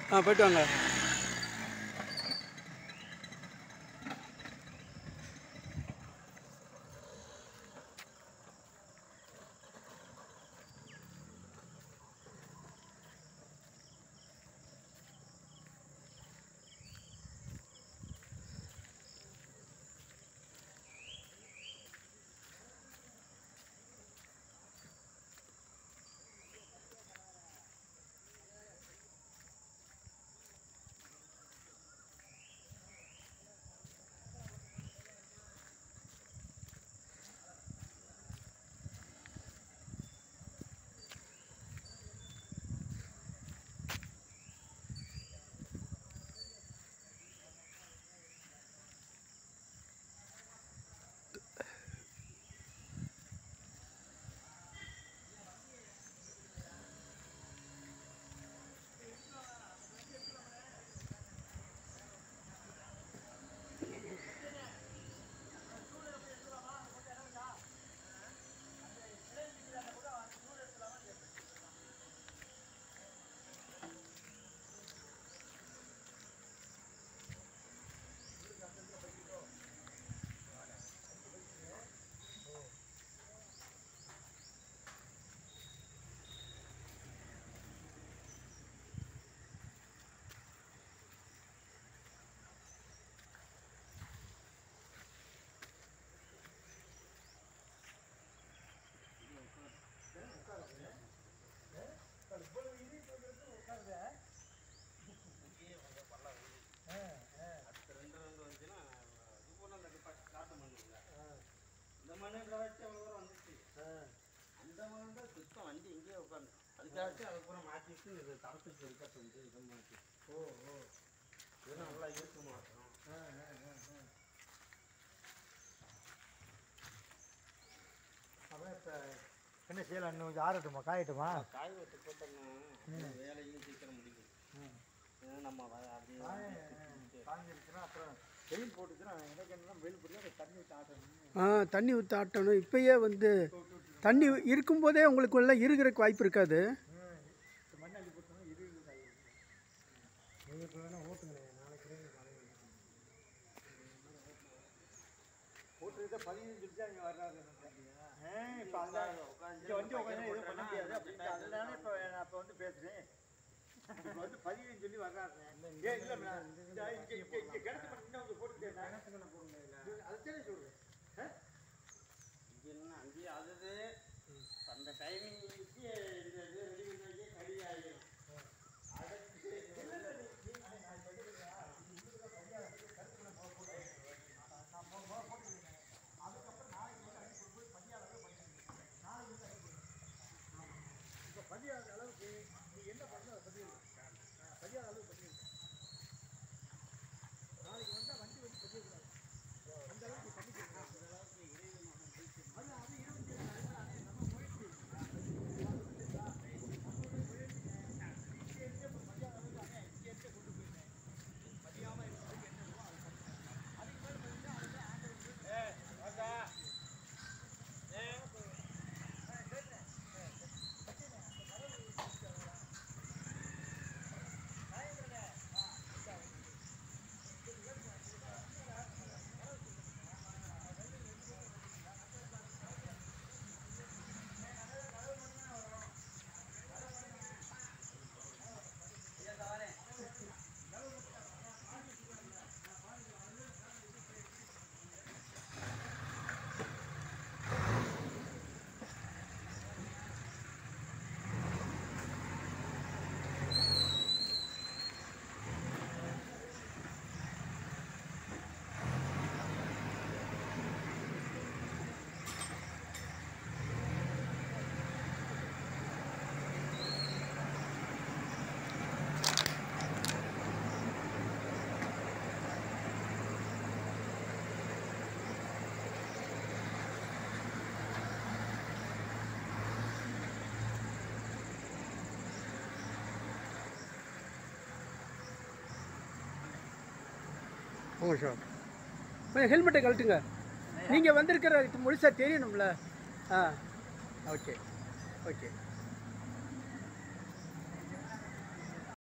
ஆ போயிட்டு வாங்க இந்த மண்ணில் வச்சு அவ்வளோ தூரம் வந்துச்சு அந்த மண் தான் சுத்தம் வண்டி இங்கேயே உட்காந்து அதுக்காக அதுக்கப்புறம் மாற்றிட்டு இது தரத்துக்கு இருக்க வந்து இதை மாற்றி ஓ ஓ இது நல்லா இருக்க மாட்டோம் அதான் இப்போ என்ன செய்யலாம் இன்னும் கொஞ்சம் ஆறட்டுமா காயட்டுமா காய் வெட்டு போட்டோம்னா வேலையும் சீக்கிரம் முடிக்கும் ஏன்னா நம்ம வ- அப்படியே காஞ்சிருச்சுன்னா அப்புறம் வெயில் போட்டுச்சுன்னா எனக்கு என்னன்னா வெயில் போட்டு அதை தண்ணி விட்டு ஆட்டணும் ஆ தண்ணி ஊற்றி ஆட்டணும் இப்பயே வந்து தண்ணி இருக்கும்போதே உங்களுக்குள்ள இருக்கிறதுக்கு வாய்ப்பு இருக்காது மண் அள்ளி போட்டோம்னா இருபது காய் நீங்கள் இப்போ வேணால் ஓட்டுங்களேன் நாளைக்கு ஓட்டுறத பதினஞ்சு சொல்லிட்டு அங்கே வர்றாரு இப்போ அதான் இங்கே வண்டி உட்காந்து எதுவும் பண்ண முடியாது அப்படின்ட்டு அதனால இப்போ நான் இப்போ வந்து பேசுகிறேன் இப்போ வந்து பதினஞ்சு சொல்லி வர்றாரு ஏன் இல்லை இந்த இங்கே இங்கே இங்கே கிணத்து மட்டும் அவங்க போட்டுக்கிட்டேன் கிணத்துக்கு போடுங்க அதுதானே சொல்கிறேன் இங்கே என்ன அங்கேயே அது அந்த டைமிங் வச்சு இந்த இது ரெடி பண்ணி கடி ஆகிடும் இப்போ பதியாத அளவுக்கு நீ என்ன பண்ண பதிவு பதியாத அளவுக்கு பதிவு நாளைக்கு வந்தால் வண்டி வந்து பதியக்கூடாது அந்த அளவுக்கு பண்ணிக்கலாம் அது அது இருபத்தி ஏழு அதுதான் நம்ம முயற்சி ஆமாம் சார் கொஞ்சம் ஹெல்மெட்டை கழட்டுங்க நீங்கள் வந்திருக்கிற முழுசாக தெரியணும்ல ஆ ஓகே ஓகே